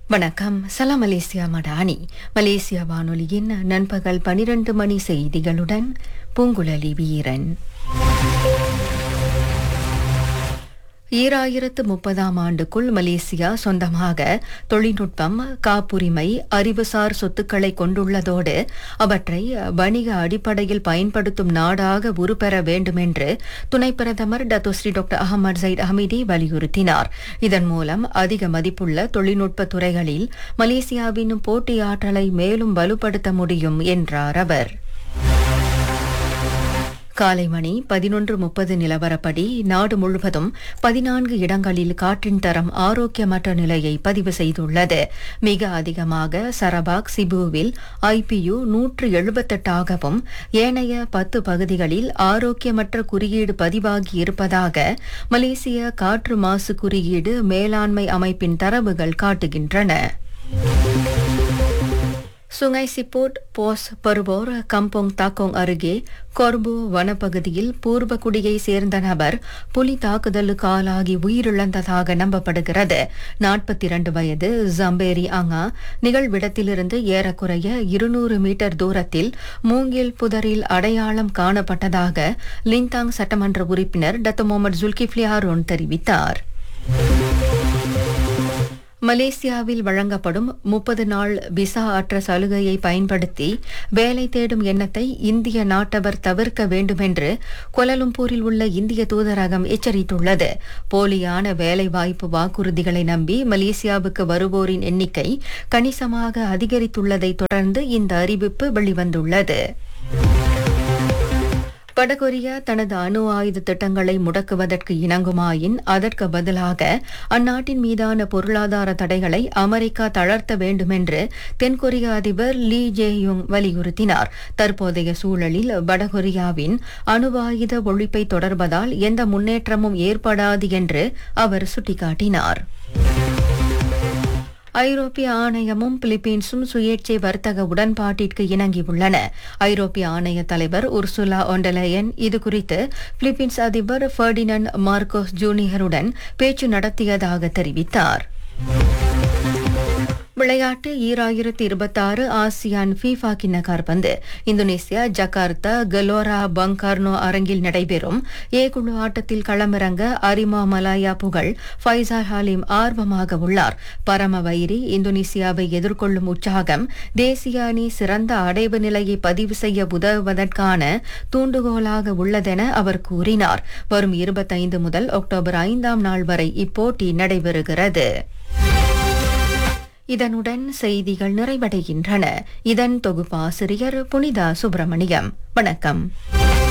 வணக்கம் சலாம் Malaysia Madani Malaysia வானொலியின் நண்பகல் பனிரெண்டு மணி செய்திகளுடன் பூங்குழலி வீரன் ஈராயிரத்து முப்பதாம் ஆண்டுக்குள் மலேசியா சொந்தமாக தொழில்நுட்பம் காப்புரிமை அறிவுசார் சொத்துக்களை கொண்டுள்ளதோடு அவற்றை வணிக அடிப்படையில் பயன்படுத்தும் நாடாக உருப்பெற வேண்டும் என்று துணை பிரதமர் Dato Sri doctor Ahmad Zahid Hamidi வலியுறுத்தினார் இதன் மூலம் அதிக மதிப்புள்ள தொழில்நுட்ப துறைகளில் மலேசியாவின் போட்டியாற்றலை மேலும் வலுப்படுத்த முடியும் என்றார் அவர் காலை மணி பதினொன்று முப்பது நிலவரப்படி நாடு முழுவதும் பதினான்கு இடங்களில் காற்றின் தரம் ஆரோக்கியமற்ற நிலையை பதிவு செய்துள்ளது மிக அதிகமாக சரபாக் சிபுவில் ஐபியு நூற்று எழுபத்தெட்டாகவும் ஏனைய பத்து பகுதிகளில் ஆரோக்கியமற்ற குறியீடு பதிவாகி இருப்பதாக மலேசிய காற்று மாசு குறியீடு மேலாண்மை அமைப்பின் தரவுகள் காட்டுகின்றன சுங்கை சிப்போட் போஸ் பருவோர் கம்போங் தாக்கோங் அருகே கொர்பு வனப்பகுதியில் பூர்வகுடியை சேர்ந்த நபர் புலி தாக்குதலுக்கு ஆளாகி உயிரிழந்ததாக நம்பப்படுகிறது நாற்பத்தி இரண்டு வயது ஜம்பேரி அங்கா நிகழ்விடத்திலிருந்து ஏறக்குறைய இருநூறு மீட்டர் தூரத்தில் மூங்கில் புதரில் அடையாளம் காணப்பட்டதாக லிந்தாங் சட்டமன்ற உறுப்பினர் டத்து முகமது ஜுல்கிஃப்லி ஹாரூன் தெரிவித்தார் மலேசியாவில் வழங்கப்படும் முப்பது நாள் விசா அற்ற சலுகையை பயன்படுத்தி வேலை தேடும் எண்ணத்தை இந்திய நாட்டவர் தவிர்க்க வேண்டுமென்று கொலலும்பூரில் உள்ள இந்திய தூதரகம் எச்சரித்துள்ளது போலியான வேலைவாய்ப்பு வாக்குறுதிகளை நம்பி மலேசியாவுக்கு வருவோரின் எண்ணிக்கை கணிசமாக அதிகரித்துள்ளதை தொடர்ந்து இந்த அறிவிப்பு வெளிவந்துள்ளது வடகொரியா தனது அணு ஆயுத திட்டங்களை முடக்குவதற்கு இணங்குமாயின் அதற்கு பதிலாக அந்நாட்டின் மீதான பொருளாதார தடைகளை அமெரிக்கா தளர்த்த வேண்டுமென்று தென்கொரிய அதிபர் லீ ஜேயுங் வலியுறுத்தினார் தற்போதைய சூழலில் வடகொரியாவின் அணு ஆயுத ஒழிப்பை தொடர்வதால் எந்த முன்னேற்றமும் ஏற்படாது என்று அவர் சுட்டிக்காட்டினார் ஐரோப்பிய ஆணையமும் பிலிப்பீன்ஸும் சுயேட்சை வர்த்தக உடன்பாட்டிற்கு இணங்கியுள்ளன ஐரோப்பிய ஆணைய தலைவர் உர்சுலா ஒண்டலயன் இதுகுறித்து பிலிப்பீன்ஸ் அதிபர் ஃபர்டினன் மார்கோஸ் ஜூனியருடன் பேச்சு நடத்தியதாக தெரிவித்தார் விளையாட்டு ஈராயிரத்தி இருபத்தாறு ஆசியான் ஃபீஃபா கிண்ண காற்பந்து இந்தோனேசியா ஜகார்த்தா கலோரா பங்கார்னோ அரங்கில் நடைபெறும் ஏ குழு ஆட்டத்தில் களமிறங்க அரிமா மலாயா புகழ் ஃபைசார் ஹாலிம் ஆர்வமாக உள்ளார் பரம வைரி இந்தோனேசியாவை எதிர்கொள்ளும் உற்சாகம் தேசிய அணி சிறந்த அடைவு நிலையை பதிவு செய்ய உதவுவதற்கான தூண்டுகோலாக உள்ளதென அவர் கூறினார் வரும் இருபத்தைந்து முதல் அக்டோபர் ஐந்தாம் நாள் வரை இப்போட்டி நடைபெறுகிறது இதனுடன் செய்திகள் நிறைவடைகின்றன இதன் தொகுப்பாசிரியர் புனிதா சுப்பிரமணியம் வணக்கம்